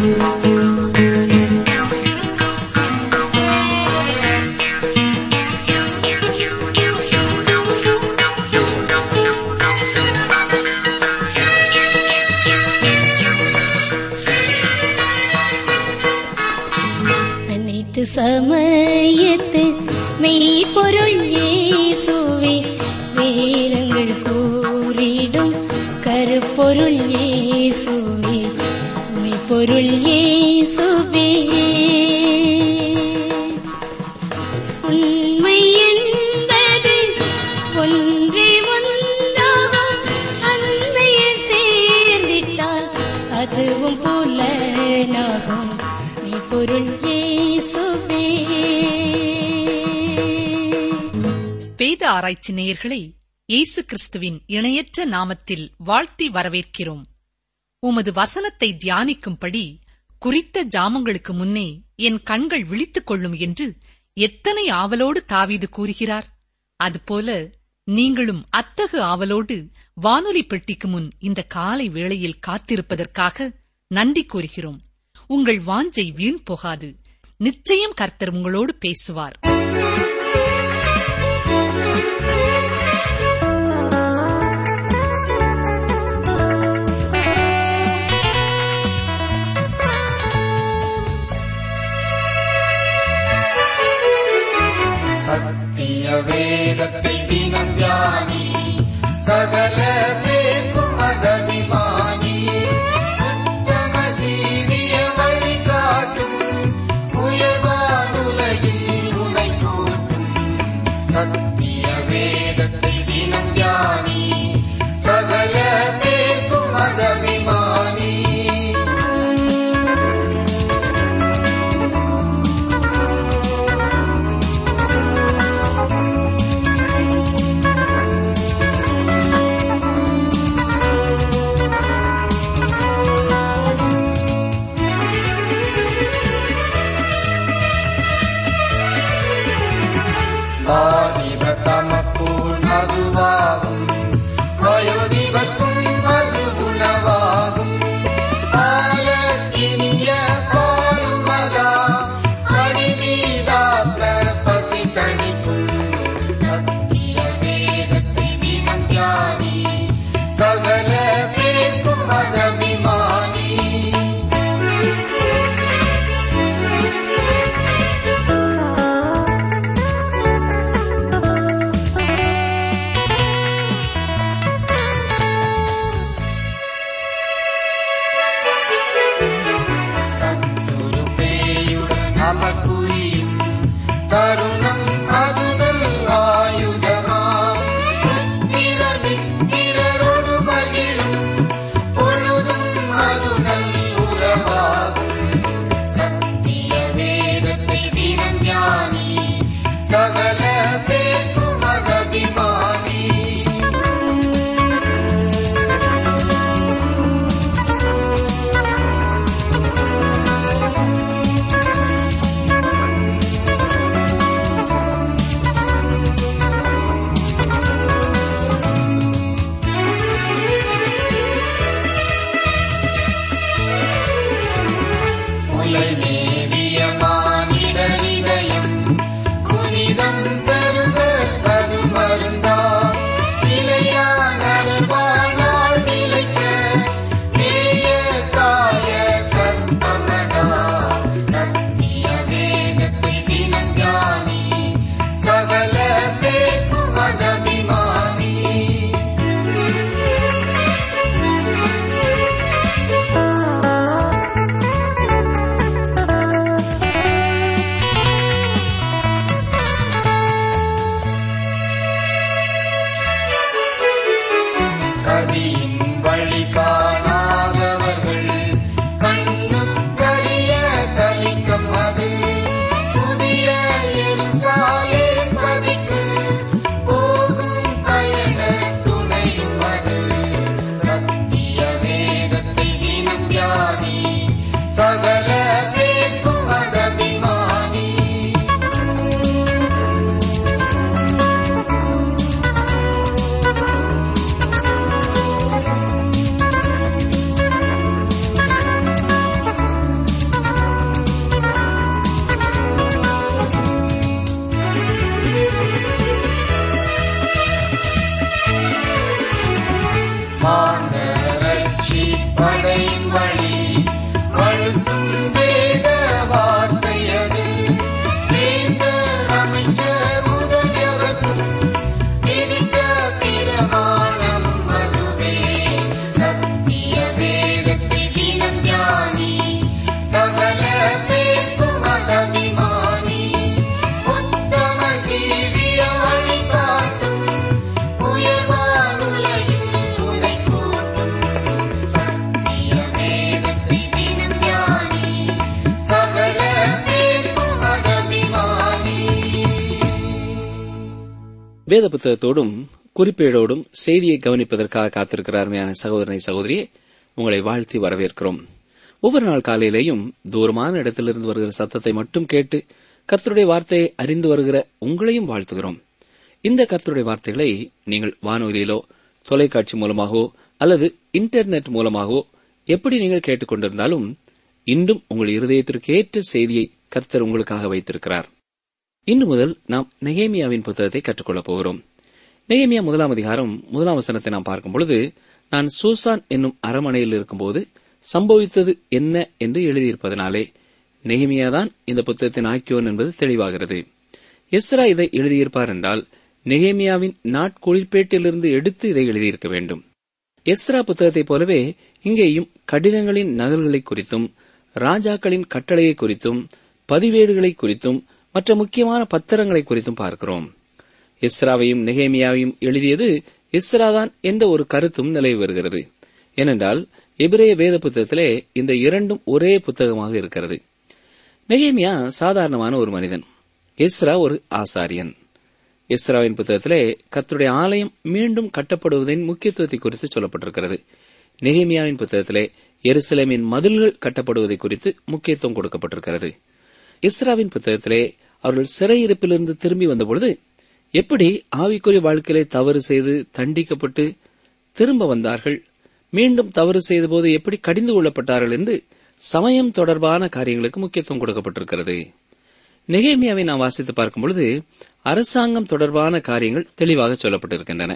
அனைத்து சமயத்து மெய்ப்பொருள் இயேசுவே வேதங்கள் கூறிடும் கருப்பொருள் இயேசுவே மெய்ப்பொருள் இயேசுவே உண்மை என்பது ஒன்றே ஒன்றாகும் அன்மையில் சேர்ந்திட்டால் அதுவும் புலனாகும் மெய்ப்பொருள் இயேசுவே வேத ஆராய்ச்சி நேயர்களை இயேசு கிறிஸ்துவின் இணையற்ற நாமத்தில் வாழ்த்தி வரவேற்கிறோம் உமது வசனத்தை தியானிக்கும்படி குறித்த ஜாமங்களுக்கு முன்னே என் கண்கள் விழித்துக் கொள்ளும் என்று எத்தனை ஆவலோடு தாவீது கூறுகிறார் அதுபோல நீங்களும் அத்தகு ஆவலோடு வானொலி பெட்டிக்கு முன் இந்த காலை வேளையில் காத்திருப்பதற்காக நன்றி கூறுகிறோம் உங்கள் வாஞ்சை வீண் போகாது நிச்சயம் கர்த்தர் உங்களோடு பேசுவார் சத்திய வேதத்தை தினம் தியானி சகல பேர்க்கும் அதபிமானி உத்தம ஜீவிய வழி காட்டும் உயர்வானுலகில் உனை கூட்டும் வேத புத்தகத்தோடும் குறிப்பேடோடும் செய்தியை கவனிப்பதற்காக காத்திருக்கிற அருமையான சகோதரனை சகோதரியே உங்களை வாழ்த்தி வரவேற்கிறோம் ஒவ்வொரு நாள் காலையிலேயும் தூரமான இடத்திலிருந்து வருகிற சத்தத்தை மட்டும் கேட்டு கர்த்தருடைய வார்த்தையை அறிந்து வருகிற உங்களையும் வாழ்த்துகிறோம் இந்த கர்த்தருடைய வார்த்தைகளை நீங்கள் வானொலியிலோ தொலைக்காட்சி மூலமாகவோ அல்லது இன்டர்நெட் மூலமாகவோ எப்படி நீங்கள் கேட்டுக்கொண்டிருந்தாலும் இன்றும் உங்கள் இருதயத்திற்கு ஏற்ற செய்தியை கர்த்தர் உங்களுக்காக வைத்திருக்கிறார் இன்று முதல் நாம் நெகேமியாவின் புத்தகத்தை கற்றுக்கொள்ளப் போகிறோம் நெகேமியா முதலாம் அதிகாரம் முதலாம் வசனத்தை நாம் பார்க்கும் பொழுது நான் சூசான் என்னும் அரமனையில் இருக்கும்போது சம்பவித்தது என்ன என்று எழுதியிருப்பதனாலே நெகேமியாதான் இந்த புத்தகத்தின் ஆக்கியோன் என்பது தெளிவாகிறது எஸ்ரா இதை எழுதியிருப்பார் என்றால் நெகேமியாவின் நாட்குளிர்பேட்டிலிருந்து எடுத்து இதை எழுதியிருக்க வேண்டும் எஸ்ரா புத்தகத்தைப் போலவே இங்கேயும் கடிதங்களின் நகல்களை குறித்தும் ராஜாக்களின் கட்டளையை குறித்தும் பதிவேடுகளை குறித்தும் மற்ற முக்கியமான பத்திரங்களை குறித்தும் பார்க்கிறோம் எஸ்ராவையும் நெகேமியாவையும் எழுதியது எஸ்ராதான் என்ற ஒரு கருத்தும் நிலவி வருகிறது ஏனென்றால் எபிரேய வேத புத்தகத்திலே இந்த இரண்டும் ஒரே புத்தகமாக இருக்கிறது நெகேமியா சாதாரணமான ஒரு மனிதன் எஸ்ரா ஒரு ஆசாரியன் எஸ்ராவின் புத்தகத்திலே கர்த்தருடைய ஆலயம் மீண்டும் கட்டப்படுவதின் முக்கியத்துவத்தை குறித்து சொல்லப்பட்டிருக்கிறது நெகேமியாவின் புத்தகத்திலே எருசலேமின் மதில்கள் கட்டப்படுவதை குறித்து முக்கியத்துவம் கொடுக்கப்பட்டிருக்கிறது இஸ்ராவின் புத்தகத்திலே அவர்கள் சிறையிருப்பிலிருந்து திரும்பி வந்தபொழுது எப்படி ஆவிக்குரிய வாழ்க்கையிலே தவறு செய்து தண்டிக்கப்பட்டு திரும்ப வந்தார்கள் மீண்டும் தவறு செய்தபோது எப்படி கடிந்து கொள்ளப்பட்டார்கள் என்று சமயம் தொடர்பான காரியங்களுக்கு முக்கியத்துவம் கொடுக்கப்பட்டிருக்கிறது நெகேமியாவை நாம் வாசித்து பார்க்கும் பொழுது அரசாங்கம் தொடர்பான காரியங்கள் தெளிவாக சொல்லப்பட்டிருக்கின்றன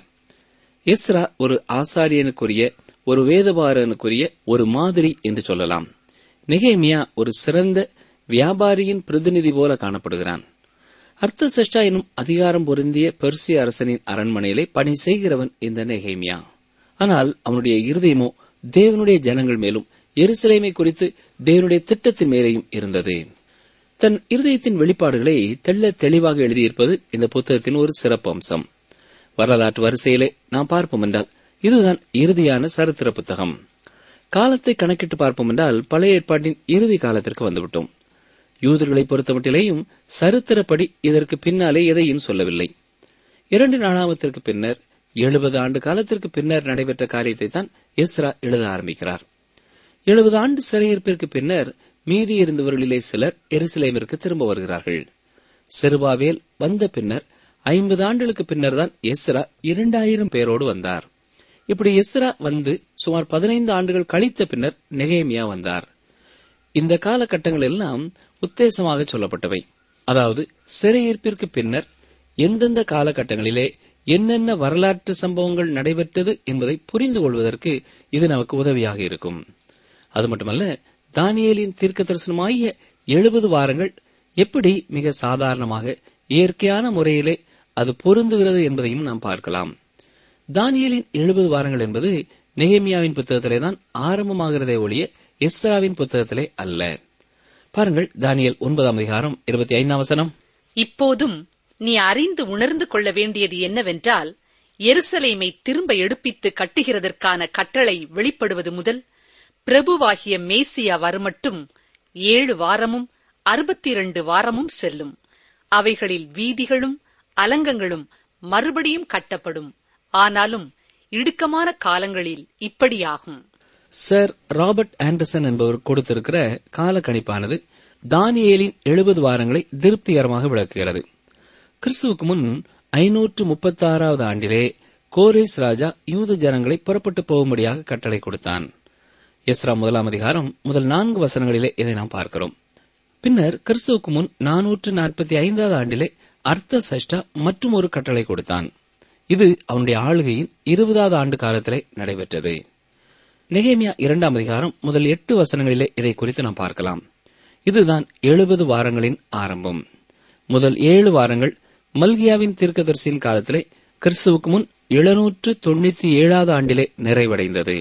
எஸ்ரா ஒரு ஆசாரியனுக்குரிய ஒரு வேதபாரனுக்குரிய ஒரு மாதிரி என்று சொல்லலாம் நெகேமியா ஒரு சிறந்த வியாபாரியின் பிரதிநிதி போல காணப்படுகிறான் அர்த்த சஷ்டா எனும் அதிகாரம் பொருந்திய பெர்சிய அரசனின் அரண்மனையிலே பணி செய்கிறவன் இந்த நெகேமியா ஆனால் அவனுடைய இருதயமோ தேவனுடைய ஜனங்கள் மேலும் எருசலேமை குறித்து தேவனுடைய திட்டத்தின் மேலேயும் இருந்தது தன் இருதயத்தின் வெளிப்பாடுகளை தெள்ள தெளிவாக எழுதியிருப்பது இந்த புத்தகத்தின் ஒரு சிறப்பு அம்சம் வரலாற்று வரிசையிலே நாம் பார்ப்போம் என்றால் இதுதான் இறுதியான சரித்திர புத்தகம் காலத்தை கணக்கிட்டு பார்ப்போம் என்றால் பழைய ஏற்பாட்டின் இறுதி காலத்திற்கு வந்துவிட்டோம் யூதர்களை பொறுத்தமட்டிலேயும் சரித்திரப்படி இதற்கு பின்னாலே எதையும் சொல்லவில்லை இரண்டு நாளாமத்திற்கு பின்னர் எழுபது ஆண்டு காலத்திற்கு பின்னர் நடைபெற்ற காரியத்தை தான் எஸ்ரா எழுத ஆரம்பிக்கிறார் எழுபது ஆண்டு சிறையிருப்பிற்கு பின்னர் மீதி இருந்தவர்களிலே சிலர் எருசலேமிற்கு திரும்ப வருகிறார்கள் செருபாவேல் வந்த பின்னர் ஐம்பது ஆண்டுகளுக்கு பின்னர் தான் எஸ்ரா இரண்டாயிரம் பேரோடு வந்தார் இப்படி எஸ்ரா வந்து சுமார் பதினைந்து ஆண்டுகள் கழித்த பின்னர் நெகேமியா வந்தார் இந்த காலகட்டங்கள் எல்லாம் உத்தேசமாக சொல்லப்பட்டவை அதாவது சிறையிருப்பிற்கு பின்னர் எந்தெந்த காலகட்டங்களிலே என்னென்ன வரலாற்று சம்பவங்கள் நடைபெற்றது என்பதை புரிந்து கொள்வதற்கு இது நமக்கு உதவியாக இருக்கும் அது மட்டுமல்ல தானியேலின் தீர்க்க தரிசனமாகிய எழுபது வாரங்கள் எப்படி மிக சாதாரணமாக இயற்கையான முறையிலே அது பொருந்துகிறது என்பதையும் நாம் பார்க்கலாம் தானியேலின் எழுபது வாரங்கள் என்பது நெகேமியாவின் புத்தகத்திலே தான் ஆரம்பமாகிறதே ஒழிய எஸ்ராவின் புத்தகத்திலே அல்ல பாருங்கள் தானியல் ஒன்பதாம் அதிகாரம் இருபத்தி ஐந்தாம் வசனம் இப்போதும் நீ அறிந்து உணர்ந்து கொள்ள வேண்டியது என்னவென்றால் எருசலேமை திரும்ப எடுப்பித்து கட்டுகிறதற்கான கட்டளை வெளிப்படுவது முதல் பிரபுவாகிய மேசியா வருமட்டும் ஏழு வாரமும் அறுபத்தி இரண்டு வாரமும் செல்லும் அவைகளில் வீதிகளும் அலங்கங்களும் மறுபடியும் கட்டப்படும் ஆனாலும் இடுக்கமான காலங்களில் இப்படியாகும் சர் ராபர்ட் ஆண்டர்சன் என்பவர் கொடுத்திருக்கிற கால கணிப்பானது தானியேலின் எழுபது வாரங்களை திருப்திகரமாக விளக்குகிறது கிறிஸ்துவுக்கு முன் ஐநூற்று முப்பத்தி ஆறாவது ஆண்டிலே கோரேஸ் ராஜா யூத ஜனங்களை புறப்பட்டு போகும்படியாக கட்டளை கொடுத்தான் எஸ்ரா முதலாம் அதிகாரம் முதல் நான்கு வசனங்களிலே இதை நாம் பார்க்கிறோம் பின்னர் கிறிஸ்துவுக்கு முன் நானூற்று நாற்பத்தி ஐந்தாவது ஆண்டிலே அர்த்த சஷ்டா மற்றும் ஒரு கட்டளை கொடுத்தான் இது அவனுடைய ஆளுகையின் இருபதாவது ஆண்டு காலத்திலே நடைபெற்றது நெகேமியா இரண்டாம் அதிகாரம் முதல் எட்டு வசனங்களிலே இதை குறித்து நாம் பார்க்கலாம் இதுதான் எழுபது வாரங்களின் ஆரம்பம் முதல் ஏழு வாரங்கள் மல்கியாவின் தீர்க்கதரிசியின் காலத்திலே கிறிஸ்துவுக்கு முன் எழுநூற்று தொண்ணூத்தி ஏழாவது ஆண்டிலே நிறைவடைந்தது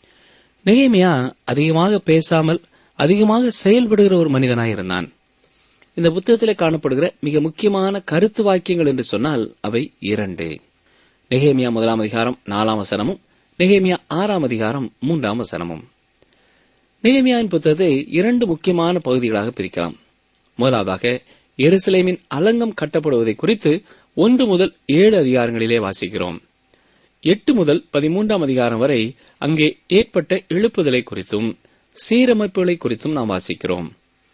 நெகேமியா அதிகமாக பேசாமல் அதிகமாக செயல்படுகிற ஒரு இருந்தான் இந்த புத்தகத்திலே காணப்படுகிற மிக முக்கியமான கருத்து வாக்கியங்கள் என்று சொன்னால் அவை இரண்டு நெகேமியா முதலாம் அதிகாரம் நாலாம் வசனமும் நெகேமியா ஆறாம் அதிகாரம் மூன்றாம் வசனமும் நெகேமியாவின் புத்தகத்தை இரண்டு முக்கியமான பகுதிகளாக பிரிக்கலாம் முதலாவதாக எருசலேமின் அலங்கம் கட்டப்படுவதை குறித்து ஒன்று முதல் ஏழு அதிகாரங்களிலே வாசிக்கிறோம் எட்டு முதல் பதிமூன்றாம் அதிகாரம் வரை அங்கே ஏற்பட்ட எழுப்புதலை குறித்தும் சீரமைப்புகளை குறித்தும் நாம் வாசிக்கிறோம்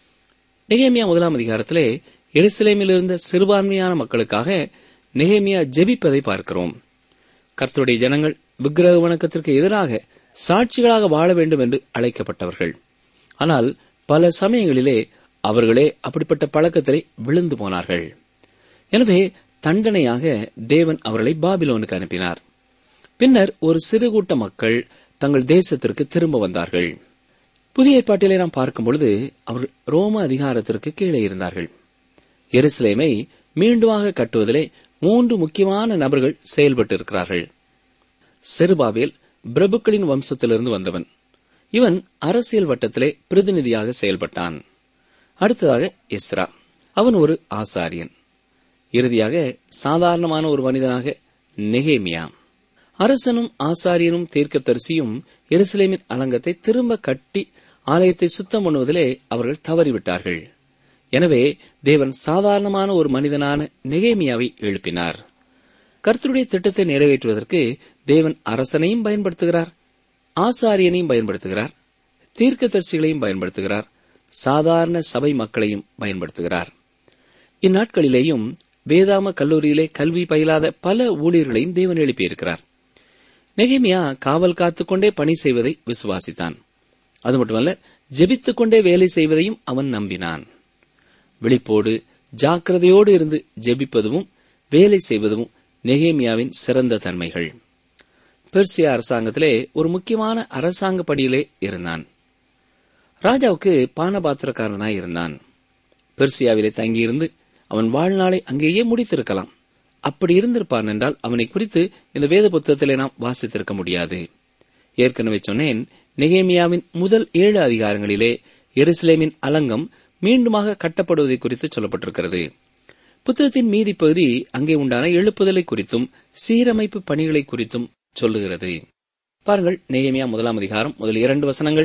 நெகேமியா முதலாம் அதிகாரத்திலே எருசலேமில் இருந்த சிறுபான்மையான மக்களுக்காக நெகேமியா ஜெபிப்பதை பார்க்கிறோம் கர்த்தருடைய ஜனங்கள் விக்கிரக வணக்கத்திற்கு எதிராக சாட்சிகளாக வாழ வேண்டும் என்று அழைக்கப்பட்டவர்கள் ஆனால் பல சமயங்களிலே அவர்களே அப்படிப்பட்ட பழக்கத்திலே விழுந்து போனார்கள் எனவே தண்டனையாக தேவன் அவர்களை பாபிலோனுக்கு அனுப்பினார் பின்னர் ஒரு சிறு கூட்ட மக்கள் தங்கள் தேசத்திற்கு திரும்ப வந்தார்கள் புதிய ஏற்பாட்டிலே நாம் பார்க்கும் பொழுது அவர்கள் ரோம அதிகாரத்திற்கு கீழே இருந்தார்கள் எருசலேமை மீண்டுமாக கட்டுவதிலே மூன்று முக்கியமான நபர்கள் செயல்பட்டு இருக்கிறார்கள் செருபாபேல் பிரபுக்களின் வம்சத்திலிருந்து வந்தவன் இவன் அரசியல் வட்டத்திலே பிரதிநிதியாக செயல்பட்டான் அடுத்ததாக இஸ்ரா அவன் ஒரு ஆசாரியன் இறுதியாக சாதாரணமான ஒரு மனிதனாக நெகேமியா அரசனும் ஆசாரியனும் தீர்க்கதரிசியும் எருசலேமின் அலங்கத்தை திரும்ப கட்டி ஆலயத்தை சுத்தம் பண்ணுவதிலே அவர்கள் தவறிவிட்டார்கள் எனவே தேவன் சாதாரணமான ஒரு மனிதனான நெகேமியாவை எழுப்பினார் கர்த்தருடைய திட்டத்தை நிறைவேற்றுவதற்கு தேவன் அரசனையும் பயன்படுத்துகிறார் ஆசாரியனையும் பயன்படுத்துகிறார் தீர்க்கதரிசிகளையும் பயன்படுத்துகிறார் சாதாரண சபை மக்களையும் பயன்படுத்துகிறார் இந்நாட்களிலேயும் வேதாம கல்லூரியிலே கல்வி பயிலாத பல ஊழியர்களையும் தேவன் எழுப்பியிருக்கிறார் நெகேமியா காவல் காத்துக்கொண்டே பணி செய்வதை விசுவாசித்தான் அது மட்டுமல்ல ஜெபித்துக் கொண்டே வேலை செய்வதையும் அவன் நம்பினான் விழிப்போடு ஜாக்கிரதையோடு இருந்து ஜெபிப்பதும் வேலை செய்வதும் நெகேமியாவின் சிறந்த தன்மைகள் பெர்சியா அரசாங்கத்திலே ஒரு முக்கியமான அரசாங்க படியிலே இருந்தான் ராஜாவுக்கு பானபாத்திரக்காரனாய் இருந்தான் பெர்சியாவிலே தங்கியிருந்து அவன் வாழ்நாளை அங்கேயே முடித்திருக்கலாம் அப்படி இருந்திருப்பான் என்றால் அவனை குறித்து இந்த வேத புத்தகத்திலே நாம் வாசித்திருக்க முடியாது ஏற்கனவே சொன்னேன் நெகேமியாவின் முதல் ஏழு அதிகாரங்களிலே எருசலேமின் அலங்கம் மீண்டுமாக கட்டப்படுவதை குறித்து சொல்லப்பட்டிருக்கிறது புத்தகத்தின் மீதி பகுதி அங்கே உண்டான எழுப்புதலை குறித்தும் சீரமைப்பு பணிகளை குறித்தும் சொல்லுகிறது பாருங்கள் நெகேமியா முதலாம் அதிகாரம் முதல் இரண்டு வசனங்கள்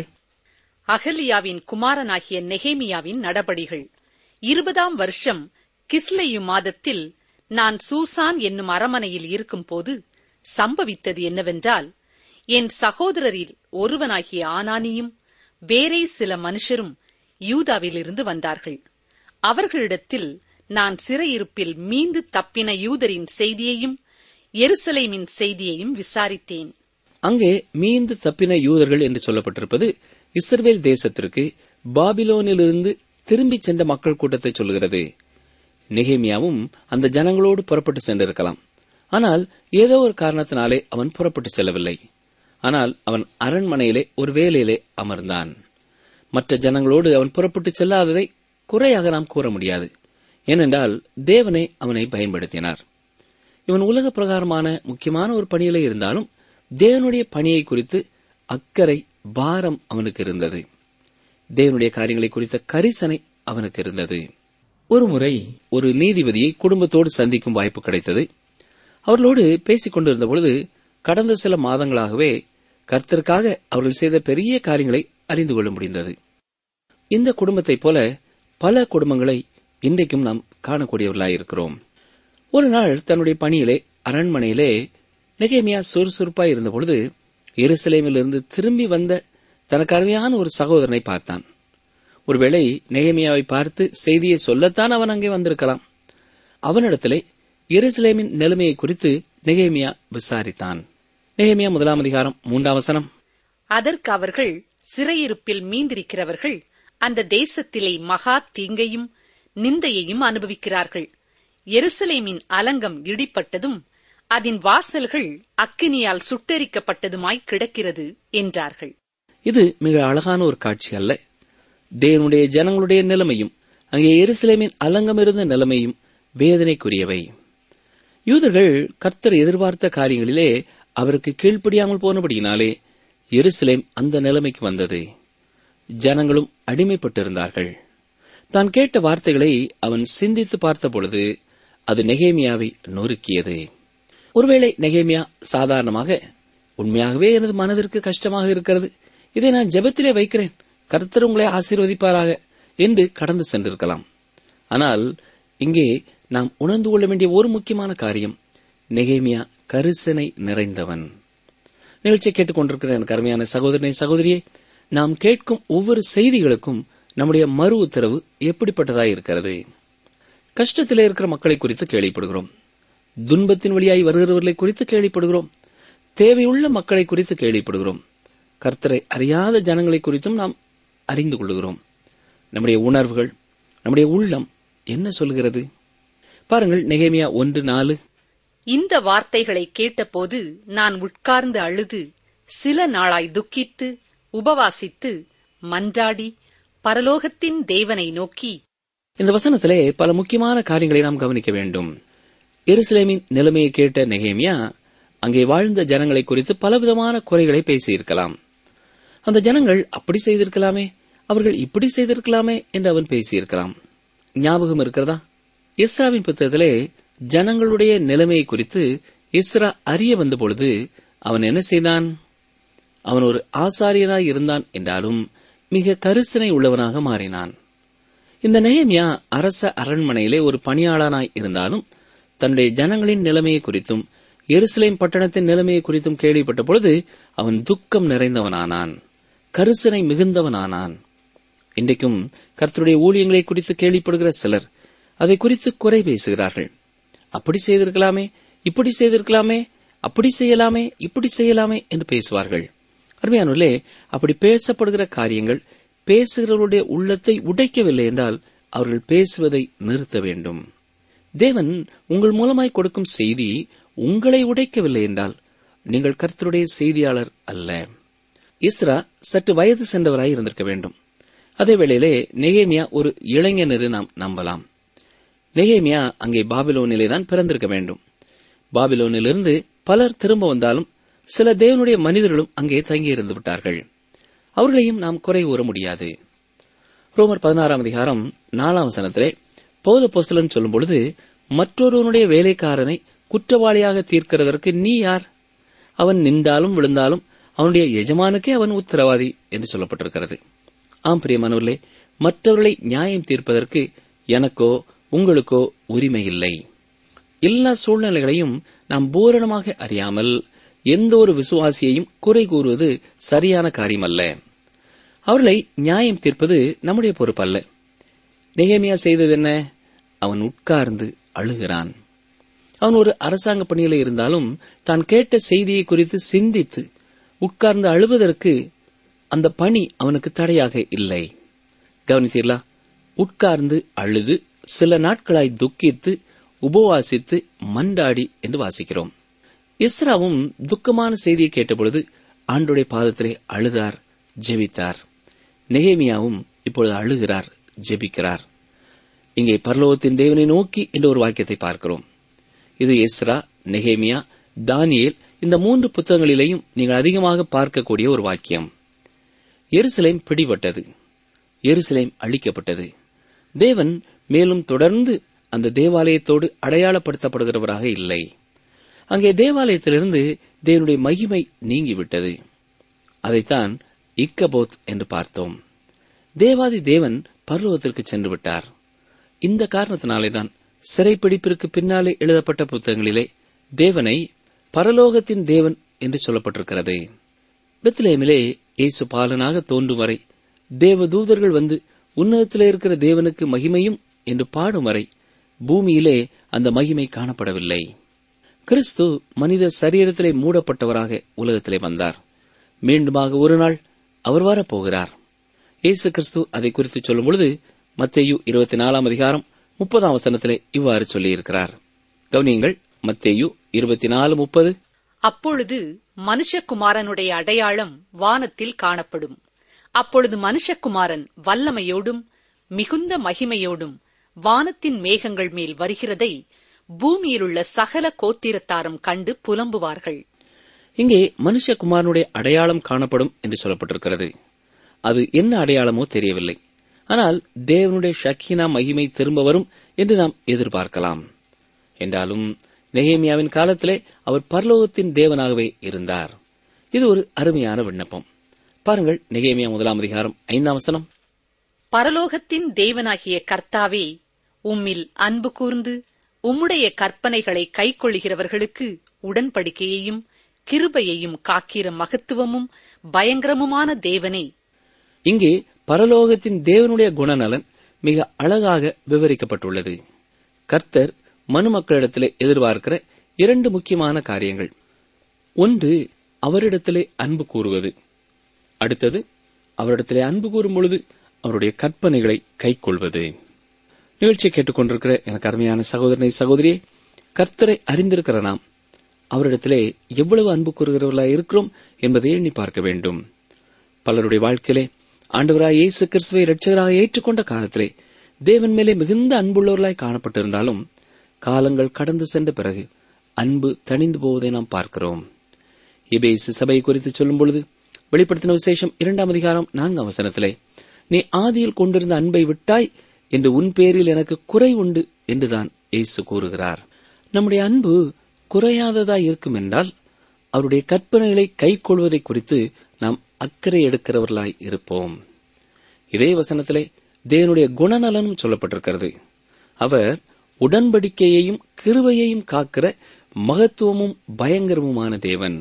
அகலியாவின் குமாரனாகிய நெகேமியாவின் நடபடிகள் இருபதாம் வருஷம் கிஸ்லையு மாதத்தில் நான் சூசான் என்னும் அரமனையில் இருக்கும்போது சம்பவித்தது என்னவென்றால் என் சகோதரரில் ஒருவனாகிய ஆனானியும் வேறே சில மனுஷரும் யூதாவிலிருந்து வந்தார்கள் அவர்களிடத்தில் நான் சிறையிருப்பில் மீண்டு தப்பின யூதரின் செய்தியையும் எருசலேமின் செய்தியையும் விசாரித்தேன் அங்கே மீண்டு தப்பின யூதர்கள் என்று சொல்லப்பட்டிருப்பது இஸ்ரவேல் தேசத்திற்கு பாபிலோனிலிருந்து திரும்பிச் சென்ற மக்கள் கூட்டத்தை சொல்கிறது நெகேமியாவும் அந்த ஜனங்களோடு புறப்பட்டு சென்றிருக்கலாம் ஆனால் ஏதோ ஒரு காரணத்தினாலே அவன் புறப்பட்டு செல்லவில்லை ஆனால் அவன் அரண்மனையிலே ஒரு வேலையிலே அமர்ந்தான் மற்ற ஜனங்களோடு அவன் புறப்பட்டு செல்லாததை குறையாக நாம் கூற முடியாது ஏனென்றால் தேவனே அவனை பயன்படுத்தினார் இவன் உலக பிரகாரமான முக்கியமான ஒரு பணியிலே இருந்தாலும் தேவனுடைய பணியை குறித்து அக்கறை பாரம் அவனுக்கு இருந்தது தேவனுடைய காரியங்களை குறித்த கரிசனை அவனுக்கு இருந்தது ஒருமுறை ஒரு நீதிபதியை குடும்பத்தோடு சந்திக்கும் வாய்ப்பு கிடைத்தது அவர்களோடு பேசிக் கொண்டிருந்த பொழுது கடந்த சில மாதங்களாகவே கர்த்தருக்காக அவர்கள் செய்த பெரிய காரியங்களை அறிந்து கொள்ள முடிந்தது இந்த குடும்பத்தைப் போல பல குடும்பங்களை இன்றைக்கும் நாம் காணக்கூடியவர்களாயிருக்கிறோம் ஒரு நாள் தன்னுடைய பணியிலே அரண்மனையிலே நெகேமியா சுறுசுறுப்பாய் இருந்தபொழுது எருசலேமிலிருந்து திரும்பி வந்த தனக்கு அருமையான ஒரு சகோதரனை பார்த்தான் ஒருவேளை நெகேமியாவை பார்த்து செய்தியை சொல்லத்தான் அவன் அங்கே வந்திருக்கலாம் அவனிடத்திலே எருசலேமின் நிலைமையை குறித்து நெகேமியா விசாரித்தான் நெகேமியா முதலாம் அதிகாரம் மூன்றாம் வசனம் அதற்கு அவர்கள் சிறையிருப்பில் மீந்திருக்கிறவர்கள் அந்த தேசத்திலே மகா தீங்கையும் நிந்தையையும் அனுபவிக்கிறார்கள் எருசலேமின் அலங்கம் இடிப்பட்டதும் அதன் வாசல்கள் அக்கினியால் சுட்டெரிக்கப்பட்டதுமாய் கிடக்கிறது என்றார்கள் இது மிக அழகான ஒரு காட்சி அல்ல தேவனுடைய ஜனங்களுடைய நிலைமையும் அங்கே எருசலேமின் அலங்கம் இருந்த நிலைமையும் வேதனைக்குரியவை யூதர்கள் கர்த்தர் எதிர்பார்த்த காரியங்களிலே அவருக்கு கீழ்ப்படியாமல் போனபடியினாலே எருசலேம் அந்த நிலைமைக்கு வந்தது ஜனங்களும் அடிமைப்பட்டிருந்தார்கள் தான் கேட்ட வார்த்தைகளை அவன் சிந்தித்து பார்த்த பொழுது அது நெகேமியாவை நொறுக்கியது ஒருவேளை நெகேமியா சாதாரணமாக உண்மையாகவே எனது மனதிற்கு கஷ்டமாக இருக்கிறது இதை நான் ஜெபத்திலே வைக்கிறேன் கர்த்தர் உங்களை ஆசீர்வதிப்பாராக என்று கடந்து சென்றிருக்கலாம் ஆனால் இங்கே நாம் உணர்ந்து கொள்ள வேண்டிய ஒரு முக்கியமான காரியம் நெகேமியா கரிசனை நிறைந்தவன் நிகழ்ச்சியை கேட்டுக்கொண்டிருக்கிற எனக்கு அருமையான சகோதரனை சகோதரியே நாம் கேட்கும் ஒவ்வொரு செய்திகளுக்கும் நம்முடைய மறு உத்தரவு எப்படிப்பட்டதாய் இருக்கிறது கஷ்டத்திலே இருக்கிற மக்களை குறித்து கேள்விப்படுகிறோம் துன்பத்தின் வழியாய் வருகிறவர்களை குறித்து கேள்விப்படுகிறோம் தேவையுள்ள மக்களை குறித்து கேள்விப்படுகிறோம் கர்த்தரை அறியாத ஜனங்களை குறித்தும் நாம் அறிந்து கொள்கிறோம் நம்முடைய உணர்வுகள் நம்முடைய உள்ளம் என்ன சொல்கிறது பாருங்கள் நெகேமியா ஒன்று நாலு இந்த வார்த்தைகளை கேட்டபோது நான் உட்கார்ந்து அழுது சில நாளாய் துக்கித்து உபவாசித்து மன்றாடி பரலோகத்தின் தேவனை நோக்கி இந்த வசனத்திலே பல முக்கியமான காரியங்களை நாம் கவனிக்க வேண்டும் எருசலேமின் நிலைமையை கேட்ட நெகேமியா அங்கே வாழ்ந்த ஜனங்களை குறித்து பலவிதமான குறைகளை பேசியிருக்கலாம் அந்த ஜனங்கள் அப்படி செய்திருக்கலாமே அவர்கள் இப்படி செய்திருக்கலாமே என்று அவன் பேசியிருக்கலாம் ஞாபகம் இருக்கிறதா இஸ்ராவின் புத்தகத்திலே ஜனங்களுடைய நிலைமையை குறித்து இஸ்ரா அறிய வந்த பொழுது அவன் என்ன செய்தான் அவன் ஒரு ஆசாரியனாய் இருந்தான் என்றாலும் மிக கரிசனை உள்ளவனாக மாறினான் இந்த நெஹேமியா அரச அரண்மனையிலே ஒரு பணியாளனாய் இருந்தாலும் தன்னுடைய ஜனங்களின் நிலைமையை குறித்தும் எருசலேம் பட்டணத்தின் நிலைமையை குறித்தும் கேள்விப்பட்ட பொழுது அவன் துக்கம் நிறைந்தவனானான் கரிசனை மிகுந்தவனானான் இன்றைக்கும் கர்த்தருடைய ஊழியங்களை குறித்து கேள்விப்படுகிற சிலர் அதை குறித்து குறை பேசுகிறார்கள் அப்படி செய்திருக்கலாமே இப்படி செய்திருக்கலாமே அப்படி செய்யலாமே இப்படி செய்யலாமே என்று பேசுவார்கள் அருமையானவர்களே அப்படி பேசப்படுகிற காரியங்கள் பேசுகிறவருடைய உள்ளத்தை உடைக்கவில்லை என்றால் அவர்கள் பேசுவதை நிறுத்த வேண்டும் தேவன் உங்கள் மூலமாய் கொடுக்கும் செய்தி உங்களை உடைக்கவில்லை என்றால் நீங்கள் கர்த்தருடைய செய்தியாளர் அல்ல இஸ்ரா சற்று வயது சென்றவராய் இருந்திருக்க வேண்டும் அதே வேளையிலே நெகேமியா ஒரு இளைஞர் என்று நாம் நம்பலாம் நெகேமியா அங்கே பாபிலோனிலே தான் பிறந்திருக்க வேண்டும் பாபிலோனிலிருந்து பலர் திரும்ப வந்தாலும் சில தேவனுடைய மனிதர்களும் அங்கே தங்கியிருந்து விட்டார்கள் அவர்களையும் நாம் குறை கூற முடியாது ரோமர் பதினாறாம் அதிகாரம் நாலாம் வசனத்திலே பௌல போஸ்தலன் சொல்லும் பொழுது மற்றொருவனுடைய வேலைக்காரனை குற்றவாளியாக தீர்க்கிறதற்கு நீ யார் அவன் நின்றாலும் விழுந்தாலும் அவனுடைய எஜமானுக்கே அவன் உத்தரவாதி என்று சொல்லப்பட்டிருக்கிறது ஆம் பிரியமானவர்களே மற்றவர்களை நியாயம் தீர்ப்பதற்கு எனக்கோ உங்களுக்கோ உரிமை இல்லை எல்லா சூழ்நிலைகளையும் நாம் பூரணமாக அறியாமல் எந்த ஒரு விசுவாசியையும் குறை கூறுவது சரியான காரியமல்ல அவர்களை நியாயம் தீர்ப்பது நம்முடைய பொறுப்பல்ல நெகேமியா செய்தது என்ன அவன் உட்கார்ந்து அழுகிறான் அவன் ஒரு அரசாங்க பணியில இருந்தாலும் தான் கேட்ட செய்தியை குறித்து சிந்தித்து உட்கார்ந்து அழுவதற்கு அந்த பணி அவனுக்கு தடையாக இல்லை கவனித்தீர்களா உட்கார்ந்து அழுது சில நாட்களாய் துக்கித்து உபவாசித்து மண்டாடி என்று வாசிக்கிறோம் இஸ்ராவும் துக்கமான செய்தியை கேட்டபொழுது ஆண்டுடைய பாதத்திலே அழுதார் ஜெபித்தார் நெகேமியாவும் இப்பொழுது அழுகிறார் ஜெபிக்கிறார் இங்கே பரலோகத்தின் தேவனை நோக்கி என்ற ஒரு வாக்கியத்தை பார்க்கிறோம் இது எஸ்ரா நெகேமியா தானியேல் இந்த மூன்று புத்தகங்களிலேயும் நீங்கள் அதிகமாக பார்க்கக்கூடிய ஒரு வாக்கியம் எருசலேம் பிடிபட்டது எருசலேம் அழிக்கப்பட்டது தேவன் மேலும் தொடர்ந்து அந்த தேவாலயத்தோடு அடையாளப்படுத்தப்படுகிறவராக இல்லை அங்கே தேவாலயத்திலிருந்து தேவனுடைய மகிமை நீங்கிவிட்டது அதைத்தான் இக்கபோத் என்று பார்த்தோம் தேவாதி தேவன் பர்லோகத்திற்கு சென்று விட்டார் இந்த காரணத்தினாலேதான் சிறைப்பிடிப்பிற்கு பின்னாலே எழுதப்பட்ட புத்தகங்களிலே தேவனை பரலோகத்தின் தேவன் என்று சொல்லப்பட்டிருக்கிறது பெத்லேமிலே இயேசு பாலனாக தோன்றும் வரை தேவ தூதர்கள் வந்து உன்னதத்திலே இருக்கிற தேவனுக்கு மகிமையும் என்று பாடும் வரை பூமியிலே அந்த மகிமை காணப்படவில்லை கிறிஸ்து மனித சரீரத்திலே மூடப்பட்டவராக உலகத்திலே வந்தார் மீண்டுமாக ஒரு நாள் அவர் வரப்போகிறார் இயேசு கிறிஸ்து அதை குறித்து சொல்லும் பொழுது மத்தேயு இருபத்தி நாலாம் அதிகாரம் முப்பதாம் வசனத்திலே இவ்வாறு சொல்லியிருக்கிறார் கவனியுங்கள் மத்தேயு இருபத்தி நாலு முப்பது அப்பொழுது மனுஷகுமாரனுடைய அடையாளம் வானத்தில் காணப்படும் அப்பொழுது மனுஷகுமாரன் வல்லமையோடும் மிகுந்த மகிமையோடும் வானத்தின் மேகங்கள் மேல் வருகிறதை பூமியிலுள்ள சகல கோத்திரத்தாரும் கண்டு புலம்புவார்கள் இங்கே மனுஷகுமாரனுடைய அடையாளம் காணப்படும் என்று சொல்லப்பட்டிருக்கிறது அது என்ன அடையாளமோ தெரியவில்லை ஆனால் தேவனுடைய ஷக்கினா மகிமை திரும்ப வரும் என்று நாம் எதிர்பார்க்கலாம் என்றாலும் நெகேமியாவின் காலத்திலே அவர் பரலோகத்தின் தேவனாகவே இருந்தார் இது ஒரு அருமையான விண்ணப்பம் பாருங்கள் நெகேமியா முதலாம் அதிகாரம் ஐந்தாம் வசனம் பரலோகத்தின் தேவனாகிய கர்த்தாவே உம்மில் அன்பு கூர்ந்து உம்முடைய கற்பனைகளை கைக்கொள்ளுகிறவர்களுக்கு உடன்படிக்கையையும் கிருபையையும் காக்கிற மகத்துவமும் பயங்கரமுமான தேவனே இங்கே பரலோகத்தின் தேவனுடைய குணநலன் மிக அழகாக விவரிக்கப்பட்டுள்ளது கர்த்தர் மனுமக்களிடத்திலே எதிர்பார்க்கிற இரண்டு முக்கியமான காரியங்கள் ஒன்று அவரிடத்திலே அன்பு கூறுவது அடுத்தது அவரிடத்திலே அன்பு கூறும் பொழுது அவருடைய கற்பனைகளை கைக்கொள்வது நிகழ்ச்சியை கேட்டுக்கொண்டிருக்கிற எனக்கு அருமையான சகோதரனை சகோதரியே கர்த்தரை அறிந்திருக்கிற நாம் அவரிடத்திலே எவ்வளவு அன்பு கூறுகிறவர்களாய் இருக்கிறோம் என்பதை எண்ணி பார்க்க வேண்டும் பலருடைய வாழ்க்கையிலே ஆண்டவராய் இயேசு கிறிஸ்துவை இரட்சகராக ஏற்றுக்கொண்ட காலத்திலே தேவன் மேலே மிகுந்த அன்புள்ளவர்களாய் காணப்பட்டிருந்தாலும் காலங்கள் கடந்து சென்ற பிறகு அன்பு தணிந்து போவதை நாம் பார்க்கிறோம் எபேசு சபை குறித்து சொல்லும் பொழுது வெளிப்படுத்தின விசேஷம் இரண்டாம் அதிகாரம் நான்காம் வசனத்திலே நீ ஆதியில் கொண்டிருந்த அன்பை விட்டாய் என்று உன் பேரில் எனக்கு குறை உண்டு என்றுதான் இயேசு கூறுகிறார் நம்முடைய அன்பு குறையாததாய் இருக்கும் என்றால் அவருடைய கற்பனைகளை கைக்கொள்வதை குறித்து நாம் அக்கறை எடுக்கிறவர்களாய் இருப்போம் இதே வசனத்திலே தேவனுடைய குணநலனும் சொல்லப்பட்டிருக்கிறது அவர் உடன்படிக்கையையும் கிருபையையும் காக்கிற மகத்துவமும் பயங்கரமுமான தேவன்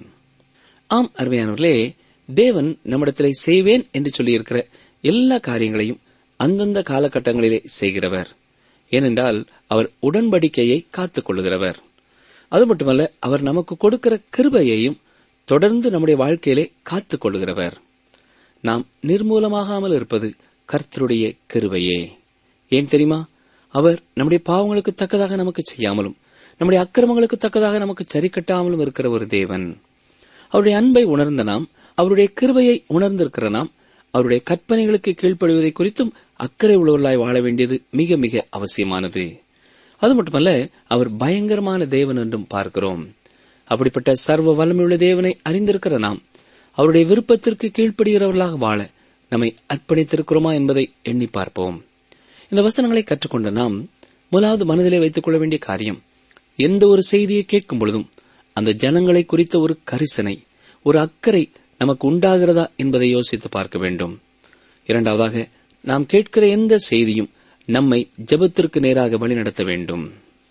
ஆம் அருமையானவர்களே தேவன் நம்மிடத்திலே செய்வேன் என்று சொல்லியிருக்கிற எல்லா காரியங்களையும் அந்தந்த காலகட்டங்களிலே செய்கிறவர் ஏனென்றால் அவர் உடன்படிக்கையை காத்துக் கொள்ளுகிறவர் அது மட்டுமல்ல அவர் நமக்கு கொடுக்கிற கிருபையையும் தொடர்ந்து நம்முடைய வாழ்க்கையிலே காத்துக் கொள்ளுகிறவர் நாம் நிர்மூலமாகாமல் இருப்பது கர்த்தருடைய கிருபையே ஏன் தெரியுமா அவர் நம்முடைய பாவங்களுக்கு தக்கதாக நமக்கு செய்யாமலும் நம்முடைய அக்கிரமங்களுக்கு தக்கதாக நமக்கு சரி கட்டாமலும் இருக்கிற ஒரு தேவன் அவருடைய அன்பை உணர்ந்த நாம் அவருடைய கிருபையை உணர்ந்திருக்கிற நாம் அவருடைய கற்பனைகளுக்கு கீழ்ப்படுவதை குறித்தும் அக்கறை உள்ளவர்களாய் வாழ வேண்டியது மிக மிக அவசியமானது அது மட்டுமல்ல அவர் பயங்கரமான தேவன் என்றும் பார்க்கிறோம் அப்படிப்பட்ட சர்வ வல்லமையுள்ள தேவனை அறிந்திருக்கிற நாம் அவருடைய விருப்பத்திற்கு கீழ்ப்படுகிறவர்களாக வாழ நம்மை அர்ப்பணித்திருக்கிறோமா என்பதை எண்ணி பார்ப்போம் இந்த வசனங்களை கற்றுக்கொண்ட நாம் முதலாவது மனதிலே வைத்துக் கொள்ள வேண்டிய காரியம் எந்த ஒரு செய்தியை கேட்கும் பொழுதும் அந்த ஜனங்களை குறித்த ஒரு கரிசனை ஒரு அக்கறை நமக்கு உண்டாகிறதா என்பதை யோசித்து பார்க்க வேண்டும் இரண்டாவதாக நாம் கேட்கிற எந்த செய்தியும் நம்மை ஜெபத்திற்கு நேராக வழிநடத்த வேண்டும்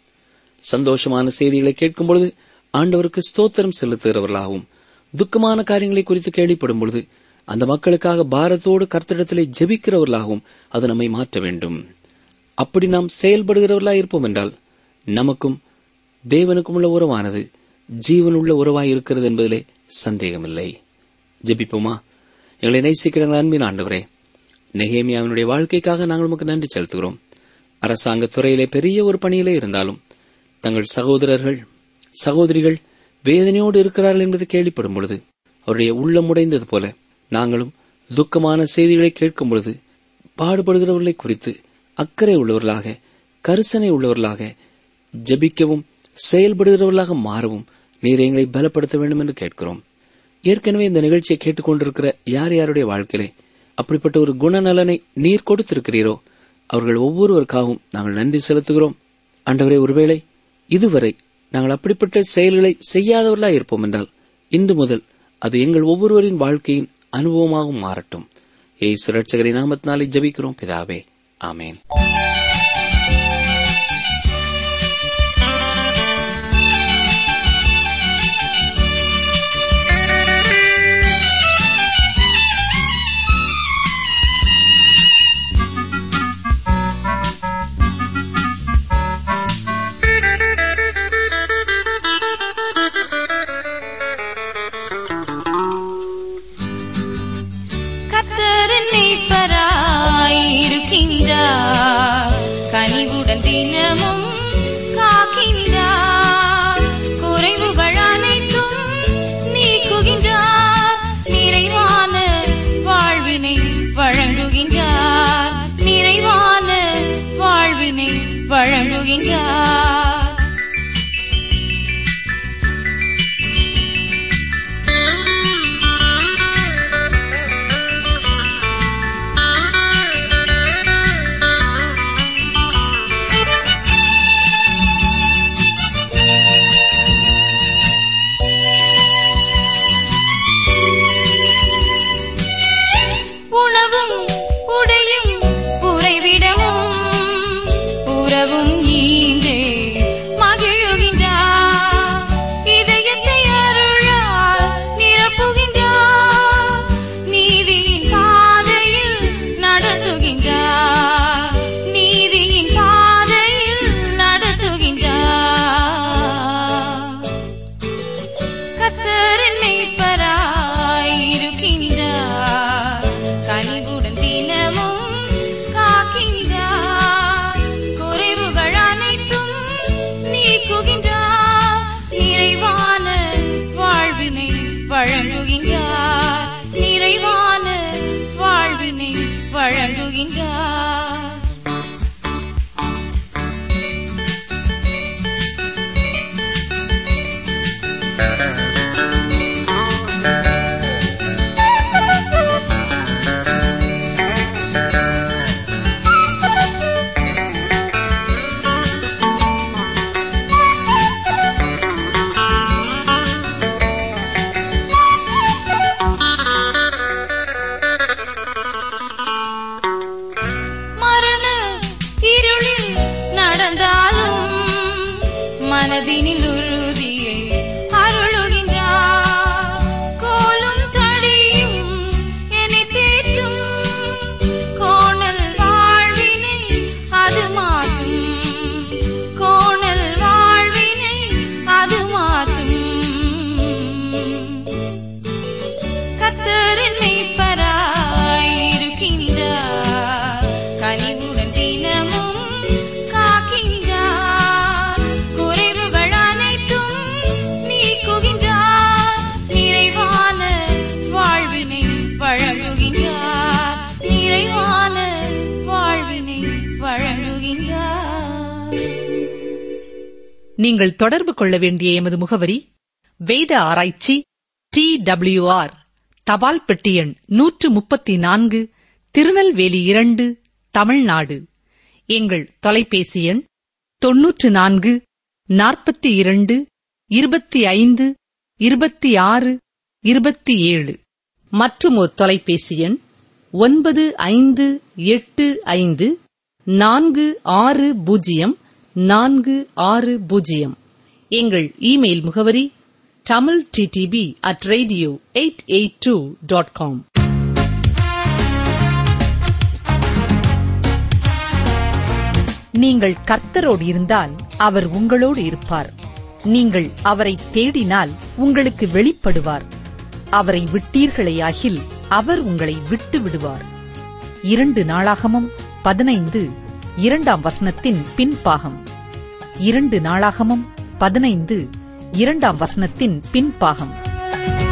சந்தோஷமான செய்திகளை கேட்கும் பொழுது ஆண்டவருக்கு ஸ்தோத்திரம் செலுத்துகிறவர்களாகவும் துக்கமான காரியங்களை குறித்து கேள்விப்படும் பொழுது அந்த மக்களுக்காக பாரத்தோடு கர்த்தரிடத்திலே ஜெபிக்கிறவர்களாகவும் அது நம்மை மாற்ற வேண்டும் அப்படி நாம் செயல்படுகிறவர்களாய் இருப்போம் என்றால் நமக்கும் தேவனுக்கும் உள்ள உறவானது ஜீவனுள்ள உறவாய் இருக்கிறது என்பதிலே சந்தேகமில்லை ஜெபிப்போமா எங்களை நேசிக்கிற அன்பின் ஆண்டவரே நெகேமியாவினுடைய வாழ்க்கைக்காக நாங்கள் உமக்கு நன்றி செலுத்துகிறோம் அரசாங்க துறையிலே பெரிய ஒரு பணியிலே இருந்தாலும் தங்கள் சகோதரர்கள் சகோதரிகள் வேதனையோடு இருக்கிறார்கள் என்பது கேள்விப்படும் பொழுது அவருடைய உள்ளம் உடைந்தது போல நாங்களும் துக்கமான செய்திகளை கேட்கும் பொழுது பாடுபடுகிறவர்களை குறித்து அக்கறை உள்ளவர்களாக கரிசனை உள்ளவர்களாக ஜெபிக்கவும் செயல்படுகிறவர்களாக மாறவும் நீர் எங்களை பலப்படுத்த வேண்டும் என்று கேட்கிறோம் ஏற்கனவே இந்த நிகழ்ச்சியை கேட்டுக்கொண்டிருக்கிற யார் யாருடைய வாழ்க்கையிலே அப்படிப்பட்ட ஒரு குணநலனை நீர் கொடுத்திருக்கிறீரோ அவர்கள் ஒவ்வொருவருக்காகவும் நாங்கள் நன்றி செலுத்துகிறோம் ஆண்டவரே ஒருவேளை இதுவரை நாங்கள் அப்படிப்பட்ட செயல்களை செய்யாதவர்களாய் இருப்போம் என்றால் இன்று முதல் அது எங்கள் ஒவ்வொருவரின் வாழ்க்கையின் அனுபவமாகவும் மாறட்டும் ஏய் சுரட்சகரை நாமத்தினாலே ஜபிக்கிறோம் பிதாவே ஆமேன் கத்தரின் நீப்பராயிருக்கின்றார் கனிவுடன் தினமும் காக்கின்றார் குறைவுகள் அனைத்தும் நீக்குகின்றார் நிறைவான வாழ்வினை வழங்குகின்றார் நிறைவான வாழ்வினை வழங்குகின்றார் உணவும் உடையும் உறைவிடமும் உறவும் ஈந்தே வழங்குகின்றார் மரண இருளில் நடந்தாலும் மனதினில் உறுதியை அருளுகின்றார் கோலும் தடியும் என்னை தேற்றும் கோணல் வாழ்வினை அது மாற்றும் கோணல் வாழ்வினை அது மாற்றும் கத்தரின் மெய்ப்பராய் இருக்கின்றார் கனிவுடன் தினமும் காக்கின்றார் குறைவுகள் அனைத்தும் நீக்குகின்றார் நிறைவான வாழ்வினை வழங்குகின்றார் நிறைவான வாழ்வினை வழங்குகின்றார் நீங்கள் தொடர்பு கொள்ள வேண்டிய எமது முகவரி வேத ஆராய்ச்சி டி டபிள்யூஆர் தபால் பெட்டி எண் நூற்று முப்பத்தி நான்கு திருநெல்வேலி இரண்டு தமிழ்நாடு எங்கள் தொலைபேசி எண் தொன்னூற்று நான்கு நாற்பத்தி இரண்டு இருபத்தி ஐந்து இருபத்தி ஆறு இருபத்தி ஏழு மற்றும் ஒரு தொலைபேசி எண் ஒன்பது ஐந்து எட்டு ஐந்து நான்கு ஆறு பூஜ்ஜியம் நான்கு ஆறு பூஜ்ஜியம் எங்கள் இமெயில் முகவரி Tamil DTP at radio eight eight two dot com நீங்கள் கர்த்தரோடு இருந்தால் அவர் உங்களோடு இருப்பார் நீங்கள் அவரை தேடினால் உங்களுக்கு வெளிப்படுவார் அவரை விட்டீர்களேயாகில் அவர் உங்களை விட்டு விடுவார் இரண்டு நாளாகமும் பதினைந்து இரண்டாம் வசனத்தின் பின்பாகம் இரண்டு நாளாகமும் பதினைந்து இரண்டாம் வசனத்தின் பின்பாகம்